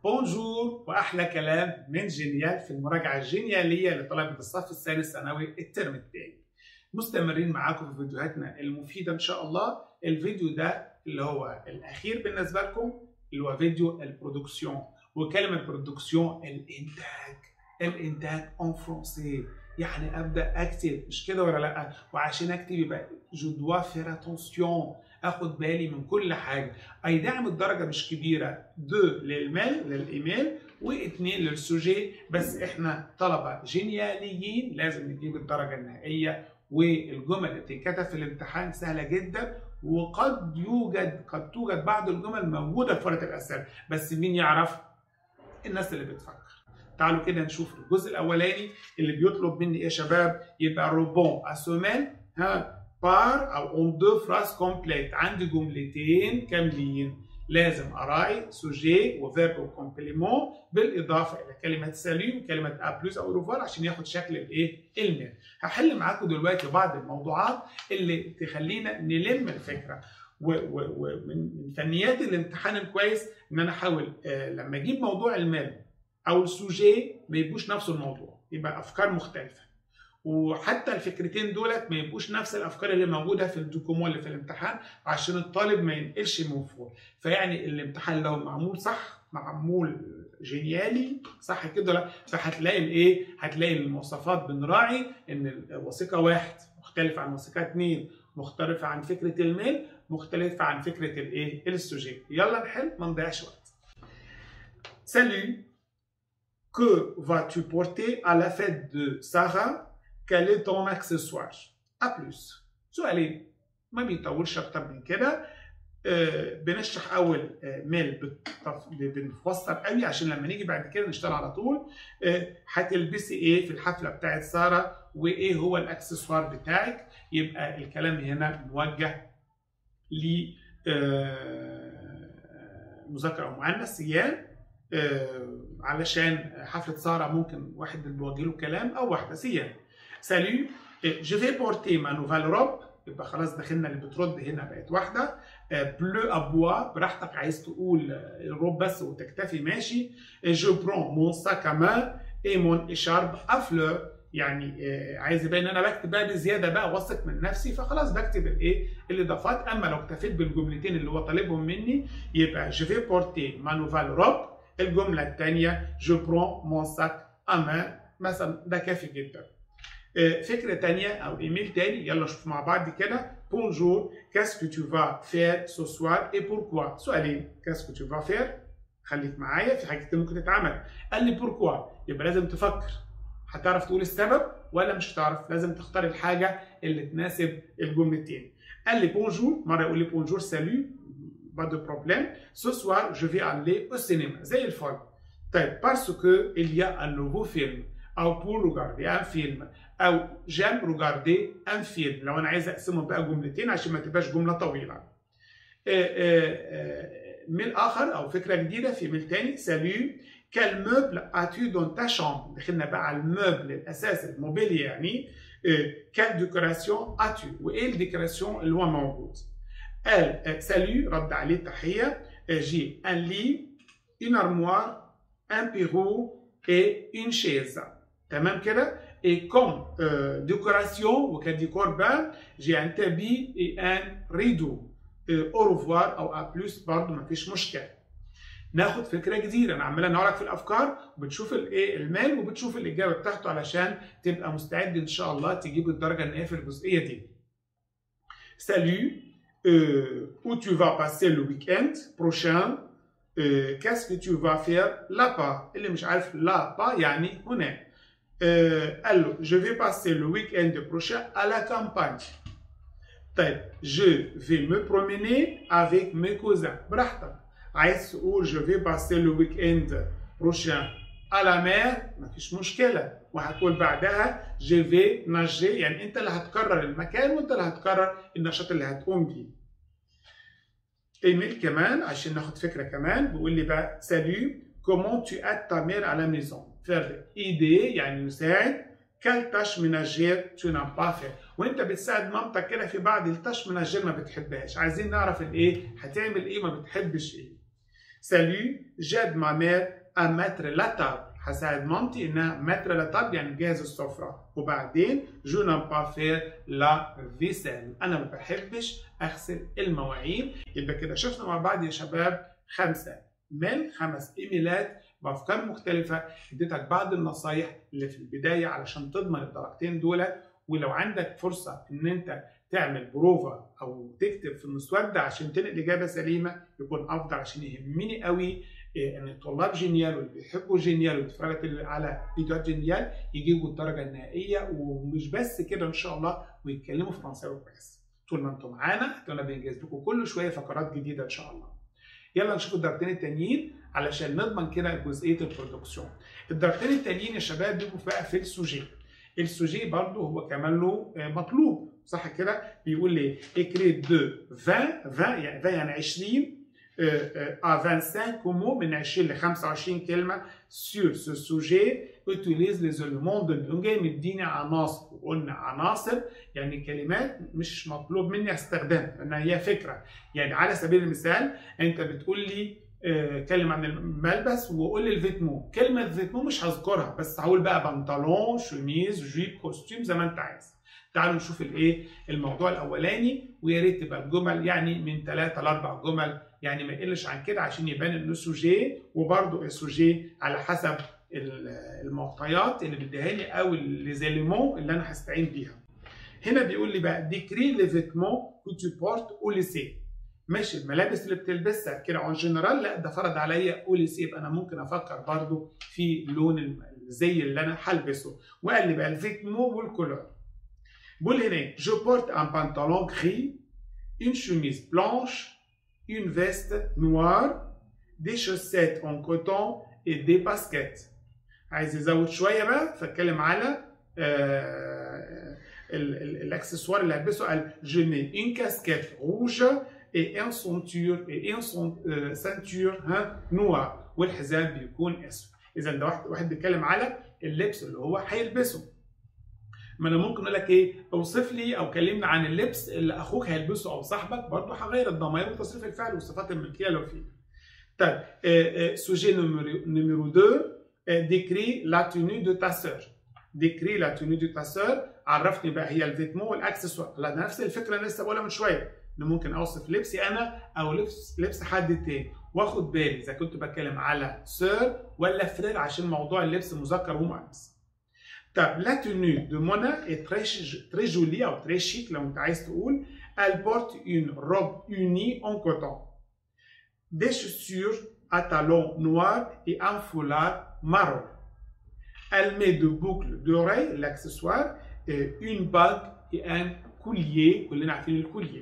بونجور واحلى كلام من جينيال في المراجعه الجينياليه لطلبه الصف الثالث ثانوي الترم الثاني. مستمرين معاكم في فيديوهاتنا المفيده ان شاء الله، الفيديو ده اللي هو الاخير بالنسبه لكم اللي هو فيديو البرودكسيون وكلمه برودكسيون الانتاج الانتاج اون فرونسي يعني ابدا اكتب مش كده ولا لا وعشان اكتب يبقى جو دوا فير اتونسيون اخد بالي من كل حاجه اي دعم الدرجه مش كبيره دو للميل للايميل واثنين للسوجي بس احنا طلبه جينياليين لازم نجيب الدرجه النهائيه والجمل اللي بتتكتب في الامتحان سهله جدا وقد يوجد قد توجد بعض الجمل موجوده في ورقه الاسئله بس مين يعرف الناس اللي بتفكر تعالوا كده نشوف الجزء الاولاني اللي بيطلب مني ايه يا شباب يبقى روبون اسومال ها بار او اون دو فراس كومبليت عندي جملتين كاملين لازم اراي سوجي وفيرب وكومبليمون بالاضافه الى كلمه سالي وكلمه ا بلس او روفار عشان ياخد شكل الايه الميل هحل معاكم دلوقتي بعض الموضوعات اللي تخلينا نلم الفكره ومن فنيات الامتحان الكويس ان انا احاول آه لما اجيب موضوع المال او السوجي ما يبقوش نفس الموضوع يبقى افكار مختلفه وحتى الفكرتين دولت ما يبقوش نفس الافكار اللي موجوده في الدوكومون اللي في الامتحان عشان الطالب ما ينقلش من فوق فيعني الامتحان لو معمول صح معمول جينيالي صح كده لا فهتلاقي الايه هتلاقي المواصفات بنراعي ان الوثيقه واحد مختلفه عن وثيقه اثنين مختلفه عن فكره الميل مختلفه عن فكره الايه السوجي يلا نحل ما نضيعش وقت Salut Que vas-tu porter à la fête de Sarah quel est ton accessoire A plus سؤالين ما بيطولش اكتر من كده آه بنشرح اول آه ميل بنفسر قوي عشان لما نيجي بعد كده نشتغل على طول آه هتلبسي ايه في الحفله بتاعت ساره وايه هو الاكسسوار بتاعك يبقى الكلام هنا موجه ل مذكر او مؤنث سيان علشان حفله ساره ممكن واحد اللي بيوجه له كلام او واحده سيان سالو جو في بورتي ما نوفال روب يبقى خلاص دخلنا اللي بترد هنا بقت واحده بلو ابوا براحتك عايز تقول الروب بس وتكتفي ماشي جو برون مون ساك مان اي مون اشارب افلو يعني عايز يبين ان انا بكتب بقى بزياده بقى واثق من نفسي فخلاص بكتب الايه الاضافات اما لو اكتفيت بالجملتين اللي هو طالبهم مني يبقى جو في بورتي ما نوفال روب الجمله الثانيه جو برون مون ساك امان مثلا ده كافي جدا فكره تانية او ايميل تاني يلا نشوف مع بعض كده بونجور كاسكو تو فا فير سو سوار اي بوركوا سؤالين كاسكو تو فا فير خليك معايا في حاجات ممكن تتعمل قال لي بوركوا يبقى لازم تفكر هتعرف تقول السبب ولا مش هتعرف لازم تختار الحاجه اللي تناسب الجملتين قال لي بونجور مره يقول لي بونجور سالو با دو بروبليم سو سوار جو في aller au cinéma زي الفل طيب باسكو il y a un nouveau film او pour regarder un film او j'aime regarder un film لو انا عايز اقسمهم بقى جملتين عشان ما تبقاش جمله طويله ميل اخر او فكره جديده في ميل تاني سالو quel meuble as-tu dans ta chambre دخلنا بقى على الموبل الاساس الموبيليا يعني quelle décoration as-tu وايه الديكوراسيون اللي هو موجود قال سالو رد عليه تحيه جي un lit une armoire un bureau et une chaise تمام كده et comme euh, décoration وكديكور بقى j'ai un tapis et un rideau euh, au revoir او à plus برضه مفيش مشكله ناخد فكره جديده انا عمال انوع لك في الافكار وبتشوف الايه المال وبتشوف الاجابه بتاعته علشان تبقى مستعد ان شاء الله تجيب الدرجه النهائيه في الجزئيه دي Salut, euh, où tu vas passer le week-end prochain euh, Qu'est-ce que tu vas faire là-bas اللي مش عارف là-bas يعني هناك euh, قال له je vais passer le week-end prochain à la campagne طيب je vais me promener avec mes cousins براحتك عايز تقول je vais passer le week-end prochain à la mer مفيش مشكلة وهتقول بعدها je vais nager يعني انت اللي هتكرر المكان وانت اللي هتكرر النشاط اللي هتقوم بيه ايميل كمان عشان ناخد فكرة كمان بيقول لي بقى salut comment tu aides ta mère à la maison faire aider يعني نساعد quelle tâche ménagère tu n'as pas fait وانت بتساعد مامتك كده في بعض التاش مناجير ما بتحبهاش عايزين نعرف الايه هتعمل ايه ما بتحبش ايه سالو جاد ما مير à mettre la table هساعد مامتي انها mettre la table يعني جهز السفرة وبعدين جو نام با فير لا فيسيل انا ما بحبش اغسل المواعين يبقى كده شفنا مع بعض يا شباب خمسة من خمس ايميلات بافكار مختلفة اديتك بعض النصايح اللي في البداية علشان تضمن الدرجتين دولت ولو عندك فرصة ان انت تعمل بروفا او تكتب في المسودة عشان تنقل اجابة سليمة يكون افضل عشان يهمني قوي ان الطلاب جينيال واللي بيحبوا جينيال ويتفرجوا على فيديوهات جينيال يجيبوا الدرجه النهائيه ومش بس كده ان شاء الله ويتكلموا فرنساوي كويس طول ما انتم معانا هتلاقونا بنجهز لكم كل شويه فقرات جديده ان شاء الله يلا نشوف الدرجتين التانيين علشان نضمن كده جزئيه البرودكسيون الدرجتين التانيين يا شباب بيبقوا بقى في السوجي السوجي برضه هو كمان له مطلوب صح كده بيقول لي اكري دو 20 20 يعني 20 يعني 20 à 25 mots من 20 ل 25 كلمة sur ce sujet utilise les éléments de langage مديني عناصر وقلنا عناصر يعني كلمات مش مطلوب مني استخدامها لأنها هي فكرة يعني على سبيل المثال أنت بتقول لي كلمة عن الملبس وقول لي الفيتمو كلمة فيتمو مش هذكرها بس هقول بقى بنطلون شميز جيب كوستيم زي ما أنت عايز تعالوا نشوف الايه الموضوع الاولاني ويا ريت تبقى الجمل يعني من ثلاثة لاربع جمل يعني ما يقلش عن كده عشان يبان انه سوجي وبرده السوجي على حسب المعطيات اللي بيديها لي او ليزيليمون اللي انا هستعين بيها. هنا بيقول لي بقى ديكري لي فيتمون كو تو بورت او ليسي. ماشي الملابس اللي بتلبسها كده اون جنرال لا ده فرض عليا او ليسي يبقى انا ممكن افكر برده في لون الزي اللي انا هلبسه وقال لي بقى الفيتمون والكولور. بقول هنا جو بورت ان بانتالون غري une chemise blanche une veste noire, des chaussettes en coton et des baskets. عايز يزود شويه بقى فاتكلم على آه الاكسسوار اللي هلبسه قال je mets une casquette rouge et un ceinture et un ceinture ها noir والحزام بيكون اسود. اذا ده واحد واحد بيتكلم على اللبس اللي هو هيلبسه. ما انا ممكن اقول لك ايه اوصف لي او كلمني عن اللبس اللي اخوك هيلبسه او صاحبك برضه هغير الضمائر وتصريف الفعل والصفات الملكيه لو في طيب سوجي نيميرو 2 ديكري لا توني دو تا سور ديكري لا توني دو تا سور عرفني بقى هي الفيتمو والاكسسوار لا نفس الفكره اللي لسه بقولها من شويه ان ممكن اوصف لبسي انا او لبس لبس حد تاني واخد بالي اذا كنت بتكلم على سور ولا فرير عشان موضوع اللبس مذكر ومؤنث طب la tenue de Mona est très, très jolie ou très chic لو انت عايز تقول elle porte une robe unie en coton des chaussures à talons noirs et un foulard marron elle met deux boucles d'oreilles l'accessoire une bague et un collier كلنا عارفين الكوليer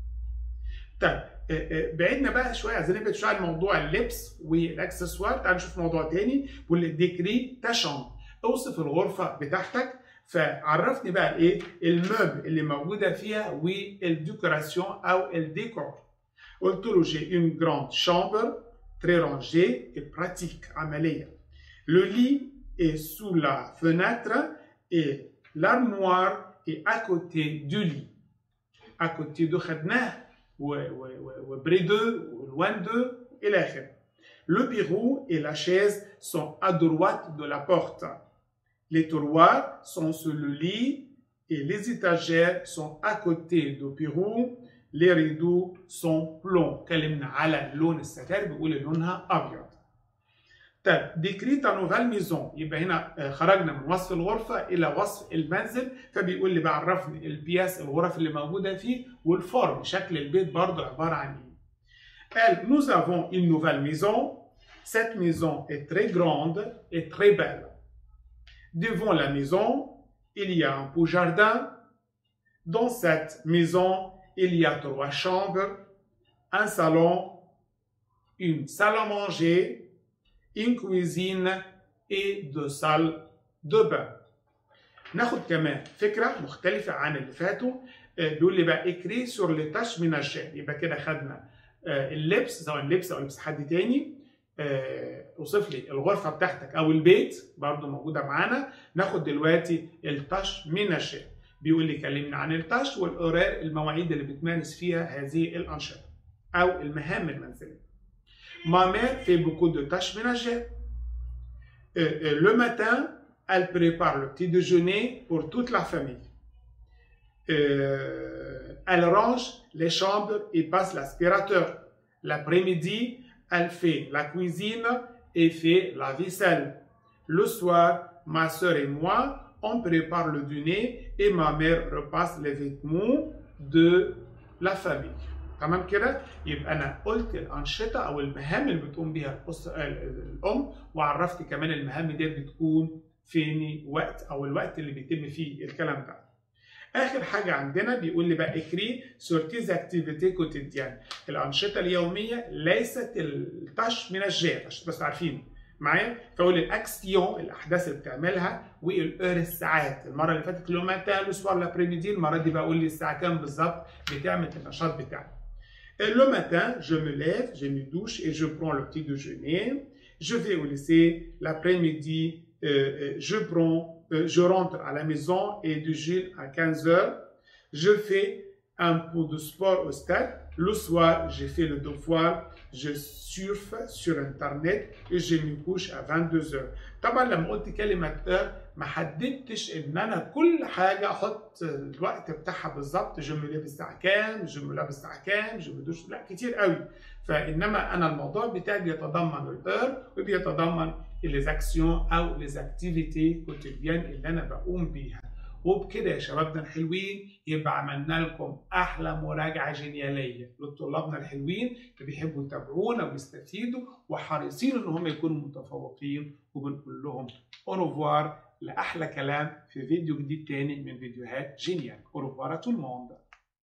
طيب بعدنا بقى شويه عايزين نبعد شويه عن موضوع اللبس والاكسسوار تعال نشوف موضوع تاني واللي ديكري تا شامبر اوصف الغرفه بتاعتك فعرفني بقى ايه الموب اللي موجوده فيها والديكوراسيون او الديكور قلت له جي اون جراند شامبر تري رانجي اي براتيك عمليه لو لي est sous la fenêtre et l'armoire est à côté du lit à côté de خدناه وبري دو ولوان دو الى اخره Le bureau et la chaise sont à droite de la porte. Les tiroirs sont sur le lit et les étagères sont à côté du bureau. Les rideaux sont blancs. كلمنا على لون الستائر بيقول لونها أبيض. طيب ديكري تا نوفال ميزون يبقى هنا خرجنا من وصف الغرفة إلى وصف المنزل فبيقول لي بعرفني البياس الغرف اللي موجودة فيه والفورم شكل البيت برضه عبارة عن إيه. Elle, nous avons une nouvelle maison. Cette maison est très grande et très belle. Devant la maison, il y a un beau jardin. Dans cette maison, il y a trois chambres, un salon, une salle à manger, une cuisine et deux salles de bain. ناخد كمان فكرة مختلفة عن اللي فاتوا بيقول لي بقى اكري سور لي تاش مناجير يبقى كده خدنا اللبس سواء اللبس او لبس حد تاني اوصف لي الغرفه بتاعتك او البيت برضو موجوده معانا ناخد دلوقتي التاش مناجير بيقول لي كلمنا عن التاش والاورار المواعيد اللي بتمارس فيها هذه الانشطه او المهام المنزليه Ma mère fait beaucoup de tâches ménagères. le matin, elle prépare le petit déjeuner pour toute la famille. elle range les chambres et passe l'aspirateur. L'après-midi, elle fait la cuisine et fait la vaisselle. Le soir, ma soeur et moi, on prépare le dîner et ma mère repasse les vêtements de la famille. تمام كده يبقى انا قلت الانشطه او المهام اللي بتقوم بيها الام وعرفت كمان المهام دي بتكون فين وقت او الوقت اللي بيتم فيه الكلام ده اخر حاجه عندنا بيقول لي بقى اكري سورتيز اكتيفيتي كوتيديان الانشطه اليوميه ليست التاش من الجير عشان بس عارفين معايا فاقول الاكسيون الاحداث اللي بتعملها والاور الساعات المره اللي فاتت لو متى لو سوار لابريميدي المره دي بقول لي الساعه كام بالظبط بتعمل النشاط بتاعك Le matin, je me lève, je me douche et je prends le petit déjeuner. Je vais au lycée. L'après-midi, euh, je prends, euh, je rentre à la maison et du jeûne à 15 heures. Je fais un peu de sport au stade. Le soir, j'ai fait le devoir. Je surfe sur Internet et je me couche à 22 heures. طبعا لما قلت كلمة heure ما حددتش ان انا كل حاجة احط الوقت بتاعها بالظبط جو مي لابس الساعة كام جو مي لابس الساعة كام جو دوش لا كتير قوي فانما انا الموضوع بتاعي بيتضمن الاير وبيتضمن ليزاكسيون او ليزاكتيفيتي كوتيديان اللي انا بقوم بيها وبكده يا شبابنا الحلوين يبقى عملنا لكم احلى مراجعه جينياليه لطلابنا الحلوين اللي بيحبوا يتابعونا ويستفيدوا وحريصين ان هم يكونوا متفوقين وبنقول لهم اورفوار لاحلى كلام في فيديو جديد تاني من فيديوهات جينيال اورفوار تو الموند